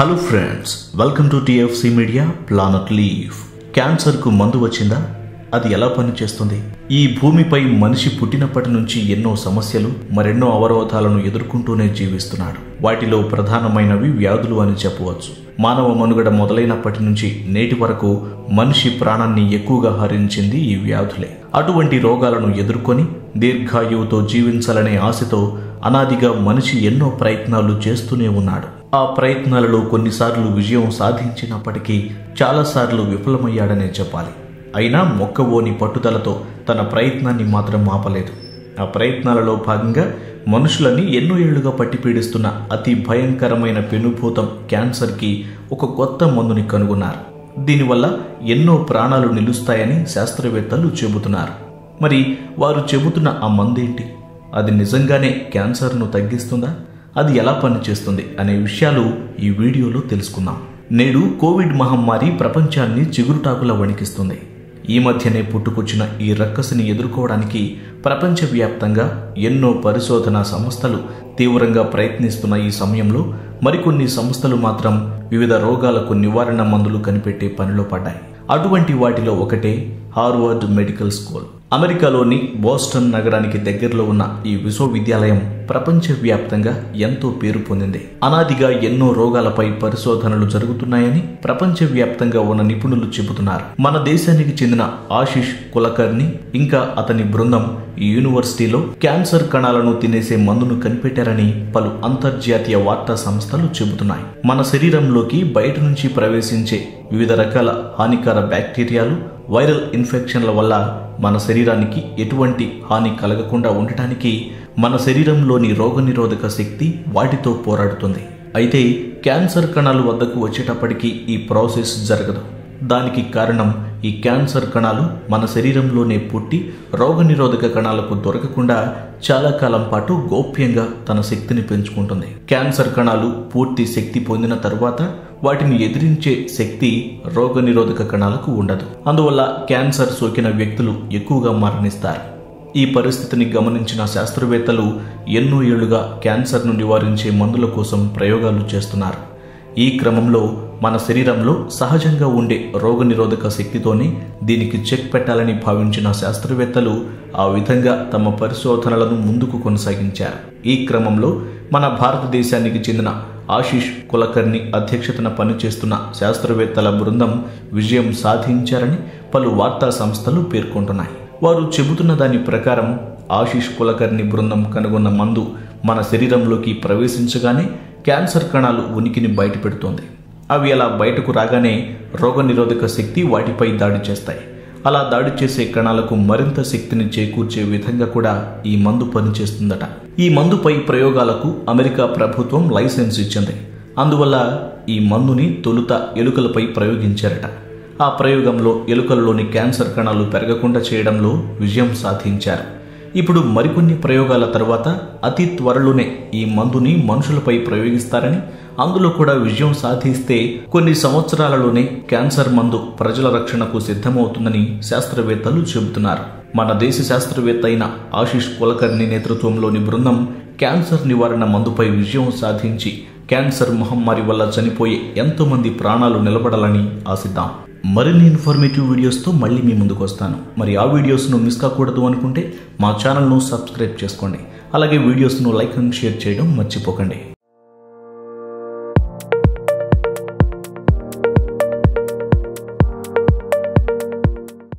hello friends welcome to TFC media planet liver క్యాన్సర్కు మందు వచ్చిందా అది ఎలా పనిచేస్తుంది ఈ భూమిపై మనిషి పుట్టినప్పటి నుంచి ఎన్నో సమస్యలు మరెన్నో అవరోధాలను ఎదుర్కొంటూనే జీవిస్తున్నాడు వాటిలో ప్రధానమైనవి వ్యాధులు అని చెప్పవచ్చు మానవ మనుగడ మొదలైనప్పటి నుంచి నేటి వరకు మనిషి ప్రాణాన్ని ఎక్కువగా హరించింది ఈ వ్యాధులే అటువంటి రోగాలను ఎదుర్కొని దీర్ఘాయువుతో జీవించాలనే ఆశతో అనాదిగా మనిషి ఎన్నో ప్రయత్నాలు చేస్తూనే ఉన్నాడు ఆ ప్రయత్నాలలో కొన్నిసార్లు విజయం సాధించినప్పటికీ చాలాసార్లు విఫలమయ్యాడనే చెప్పాలి అయినా మొక్కవోని పట్టుదలతో తన ప్రయత్నాన్ని మాత్రం ఆపలేదు ఆ ప్రయత్నాలలో భాగంగా మనుషులని ఎన్నో ఏళ్లుగా పట్టి పీడిస్తున్న అతి భయంకరమైన పెనుభూతం క్యాన్సర్కి ఒక కొత్త మందుని కనుగొన్నారు దీనివల్ల ఎన్నో ప్రాణాలు నిలుస్తాయని శాస్త్రవేత్తలు చెబుతున్నారు మరి వారు చెబుతున్న ఆ మందేంటి అది నిజంగానే క్యాన్సర్ను తగ్గిస్తుందా అది ఎలా పనిచేస్తుంది అనే విషయాలు ఈ వీడియోలో తెలుసుకుందాం నేడు కోవిడ్ మహమ్మారి ప్రపంచాన్ని చిగురుటాకులా వణికిస్తుంది ఈ మధ్యనే పుట్టుకొచ్చిన ఈ రక్కసిని ఎదుర్కోవడానికి ప్రపంచవ్యాప్తంగా ఎన్నో పరిశోధన సంస్థలు తీవ్రంగా ప్రయత్నిస్తున్న ఈ సమయంలో మరికొన్ని సంస్థలు మాత్రం వివిధ రోగాలకు నివారణ మందులు కనిపెట్టే పనిలో పడ్డాయి అటువంటి వాటిలో ఒకటే హార్వర్డ్ మెడికల్ స్కూల్ అమెరికాలోని బోస్టన్ నగరానికి దగ్గరలో ఉన్న ఈ విశ్వవిద్యాలయం ప్రపంచవ్యాప్తంగా ఎంతో పేరు పొందింది అనాదిగా ఎన్నో రోగాలపై పరిశోధనలు జరుగుతున్నాయని ప్రపంచవ్యాప్తంగా ఉన్న నిపుణులు చెబుతున్నారు మన దేశానికి చెందిన ఆశిష్ కులకర్ణి ఇంకా అతని బృందం ఈ యూనివర్సిటీలో క్యాన్సర్ కణాలను తినేసే మందును కనిపెట్టారని పలు అంతర్జాతీయ వార్తా సంస్థలు చెబుతున్నాయి మన శరీరంలోకి బయట నుంచి ప్రవేశించే వివిధ రకాల హానికర బ్యాక్టీరియాలు వైరల్ ఇన్ఫెక్షన్ల వల్ల మన శరీరానికి ఎటువంటి హాని కలగకుండా ఉండటానికి మన శరీరంలోని రోగనిరోధక శక్తి వాటితో పోరాడుతుంది అయితే క్యాన్సర్ కణాలు వద్దకు వచ్చేటప్పటికి ఈ ప్రాసెస్ జరగదు దానికి కారణం ఈ క్యాన్సర్ కణాలు మన శరీరంలోనే పుట్టి రోగనిరోధక కణాలకు దొరకకుండా చాలా కాలం పాటు గోప్యంగా తన శక్తిని పెంచుకుంటుంది క్యాన్సర్ కణాలు పూర్తి శక్తి పొందిన తర్వాత వాటిని ఎదిరించే శక్తి రోగనిరోధక కణాలకు ఉండదు అందువల్ల క్యాన్సర్ సోకిన వ్యక్తులు ఎక్కువగా మరణిస్తారు ఈ పరిస్థితిని గమనించిన శాస్త్రవేత్తలు ఎన్నో ఏళ్లుగా క్యాన్సర్ను నివారించే మందుల కోసం ప్రయోగాలు చేస్తున్నారు ఈ క్రమంలో మన శరీరంలో సహజంగా ఉండే రోగనిరోధక శక్తితోనే దీనికి చెక్ పెట్టాలని భావించిన శాస్త్రవేత్తలు ఆ విధంగా తమ పరిశోధనలను ముందుకు కొనసాగించారు ఈ క్రమంలో మన భారతదేశానికి చెందిన ఆశిష్ కులకర్ణి అధ్యక్షతన పనిచేస్తున్న శాస్త్రవేత్తల బృందం విజయం సాధించారని పలు వార్తా సంస్థలు పేర్కొంటున్నాయి వారు చెబుతున్న దాని ప్రకారం ఆశిష్ కులకర్ణి బృందం కనుగొన్న మందు మన శరీరంలోకి ప్రవేశించగానే క్యాన్సర్ కణాలు ఉనికిని బయటపెడుతోంది అవి అలా బయటకు రాగానే రోగనిరోధక శక్తి వాటిపై దాడి చేస్తాయి అలా దాడి చేసే కణాలకు మరింత శక్తిని చేకూర్చే విధంగా కూడా ఈ మందు పనిచేస్తుందట ఈ మందుపై ప్రయోగాలకు అమెరికా ప్రభుత్వం లైసెన్స్ ఇచ్చింది అందువల్ల ఈ మందుని తొలుత ఎలుకలపై ప్రయోగించారట ఆ ప్రయోగంలో ఎలుకలలోని క్యాన్సర్ కణాలు పెరగకుండా చేయడంలో విజయం సాధించారు ఇప్పుడు మరికొన్ని ప్రయోగాల తర్వాత అతి త్వరలోనే ఈ మందుని మనుషులపై ప్రయోగిస్తారని అందులో కూడా విజయం సాధిస్తే కొన్ని సంవత్సరాలలోనే క్యాన్సర్ మందు ప్రజల రక్షణకు సిద్ధమవుతుందని శాస్త్రవేత్తలు చెబుతున్నారు మన దేశ శాస్త్రవేత్త అయిన ఆశిష్ కులకర్ణి నేతృత్వంలోని బృందం క్యాన్సర్ నివారణ మందుపై విజయం సాధించి క్యాన్సర్ మహమ్మారి వల్ల చనిపోయే ఎంతో మంది ప్రాణాలు నిలబడాలని ఆశిద్దాం మరిన్ని ఇన్ఫర్మేటివ్ వీడియోస్తో మళ్ళీ మీ ముందుకు వస్తాను మరి ఆ వీడియోస్ను మిస్ కాకూడదు అనుకుంటే మా ఛానల్ను సబ్స్క్రైబ్ చేసుకోండి అలాగే వీడియోస్ను లైక్ అండ్ షేర్ చేయడం మర్చిపోకండి